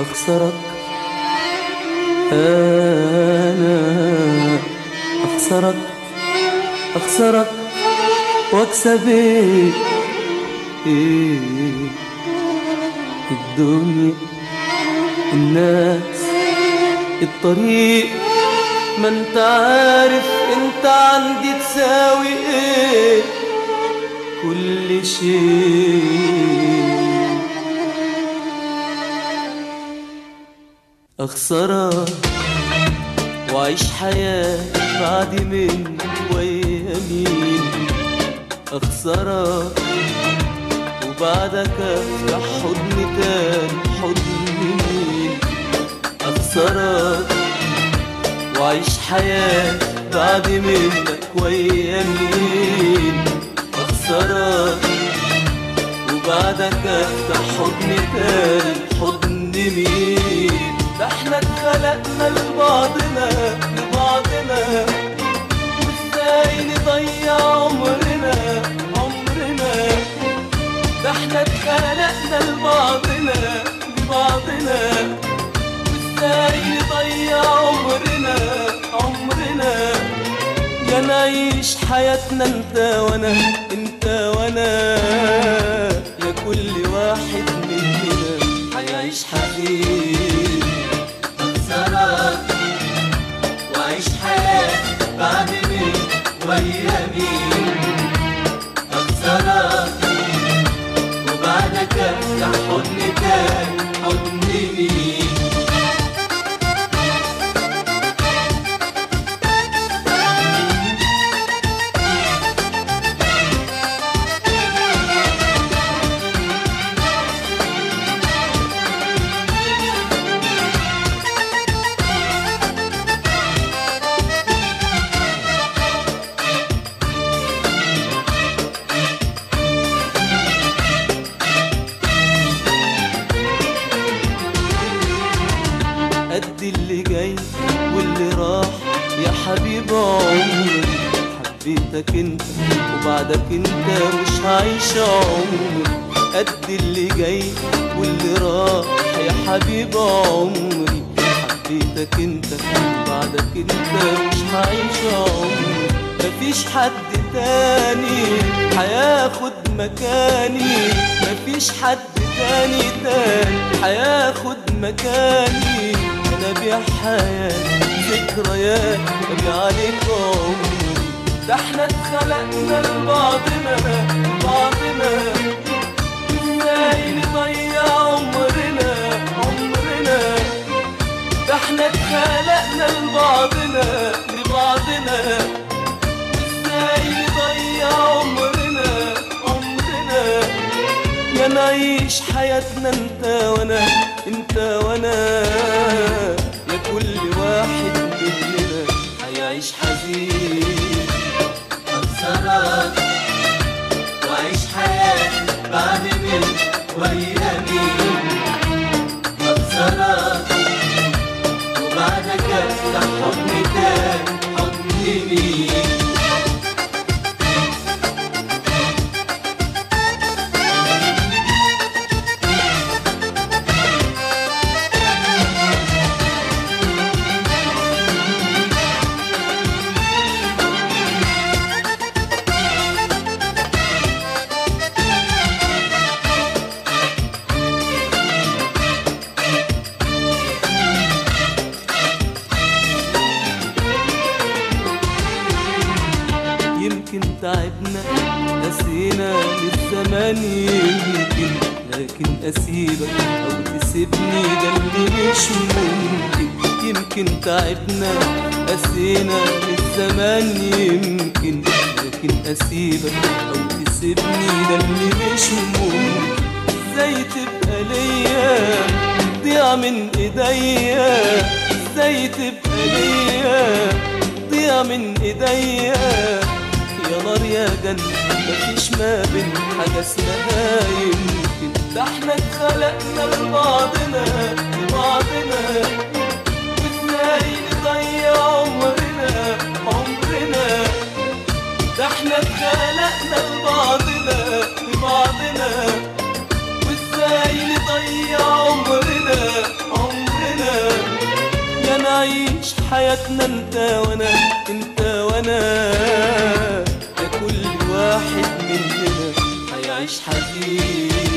أخسرك أنا أخسرك أخسرك وأكسب إيه إيه الدنيا الناس الطريق ما انت عارف انت عندي تساوي ايه كل شيء اخسرك واعيش حياة بعد من ويا مين اخسرك وبعدك افتح حضن تاني حضن مين اخسرك واعيش حياة بعد منك ويا مين اخسرك وبعدك افتح حضن تاني حضن مين ده احنا اتخلقنا لبعضنا لبعضنا وازاي نضيع عمرنا عمرنا ده احنا اتخلقنا لبعضنا لبعضنا وازاي نضيع عمرنا عمرنا يا نعيش حياتنا انت وانا انت وانا يا كل واحد مننا هيعيش حبيب أخسرك وأعيش حياة بعد مين ويا مين أخسرك وبعدك أفتح حضن تاني حضن مين قد اللي جاي واللي راح يا حبيب عمري حبيتك انت وبعدك انت مش هعيش عمري قد اللي جاي واللي راح يا حبيب عمري حبيتك انت وبعدك انت مش هعيش عمري مفيش حد تاني هياخد مكاني مفيش حد تاني تاني هياخد مكاني انا بيع حياتي ذكريات ابيع عليك عمري ده احنا اتخلقنا لبعضنا لبعضنا ازاي نضيع عمرنا عمرنا ده احنا اتخلقنا لبعضنا لبعضنا ازاي نضيع عمرنا عمرنا يا نعيش حياتنا انت وانا انت وانا يا كل واحد مننا هيعيش حزين أخسرك وأعيش حياة بعد مين ويا مين أخسرك وبعدك أفتح حضن تاني حضن مين يمكن تعبنا نسينا للزمان يمكن لكن اسيبك او تسيبني ده اللي مش ممكن يمكن تعبنا قسينا للزمان يمكن لكن اسيبك او تسيبني ده اللي مش ممكن ازاي تبقى ليا ضيع من ايديا ازاي تبقى ليا ضيع من ايديا يا نار يا جنة مفيش ما بين حاجة اسمها يمكن ده احنا اتخلقنا لبعضنا لبعضنا وازاي نضيع عمرنا عمرنا ده احنا اتخلقنا لبعضنا لبعضنا وازاي نضيع عمرنا نعيش حياتنا انت وانا انت وانا ده كل واحد مننا هيعيش حزين